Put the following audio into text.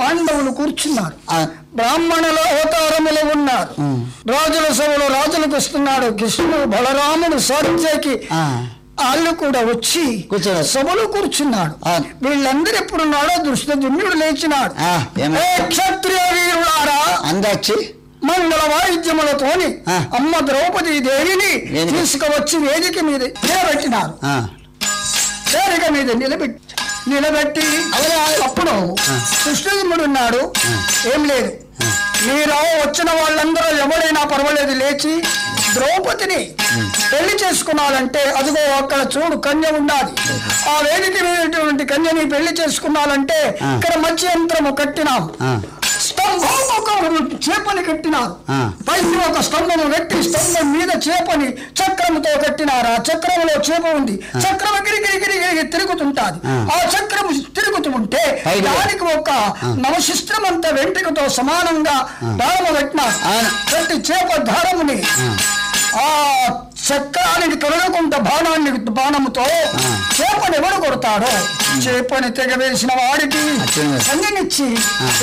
పాండవులు కూర్చున్నారు ఆ, బ్రాహ్మణుల అవతారములు ఉన్నారు ఉమ్. రాజుల సభలో రాజులకు వస్తున్నాడు కృష్ణుడు బలరాముడు సాధ్యకి ఆ, వాళ్ళు కూడా వచ్చి కూర్చోరు. సభలో కూర్చున్నాడు ఆ. వీళ్ళందరూ ఎప్పుడున్నాడో దృష్టదుమ్యుడు లేచినాడు ఆ, ఏమ- ఏ క్షత్రియ వీరులారా అందొచ్చి మంగళ వాయిద్యములతోని ఆ. అమ్మ ద్రౌపది దేవిని దేవిని. తీసుకువచ్చి వేదిక మీద నిలబెట్టినారు ఆ, వేదిక మీద నిలబెట్టి నిలబెట్టి అప్పుడు కృష్ణుడు ఉన్నాడు ఏం లేదు మీరు వచ్చిన వాళ్ళందరూ ఎవరైనా పర్వాలేదు లేచి ద్రౌపదిని పెళ్లి చేసుకున్నాలంటే అదిగో అక్కడ చూడు కన్య ఉండాలి ఆ వేదిక మీద కన్యని పెళ్లి చేసుకున్నాలంటే ఆ. ఇక్కడ మధ్య యంత్రము కట్టినాం ఆ, స్తంభం ఒక చేపని కట్టినారు ఆ. పైన ఒక స్తంభము కట్టి స్తంభం మీద చేపని చక్రముతో కట్టినారు ఆ చక్రంలో చేప ఉంది చక్రం గిరిగిరి గిరిగిరి తిరుగుతుంటాది ఆ. ఆ చక్రం తిరుగుతూ ఉంటే పైన. దానికి ఒక నవశిస్త్రం అంత వెంట్రుకతో సమానంగా దారము పెట్టినారు అవును. కట్టి చేప దారముని ఆ చక్రానికి తొలగకుండా బాణాన్ని బాణముతో చేపని ఎవడు కొడతాడో చేపని తెగవేసిన వాడికి అట్లనే. సంగనిచ్చి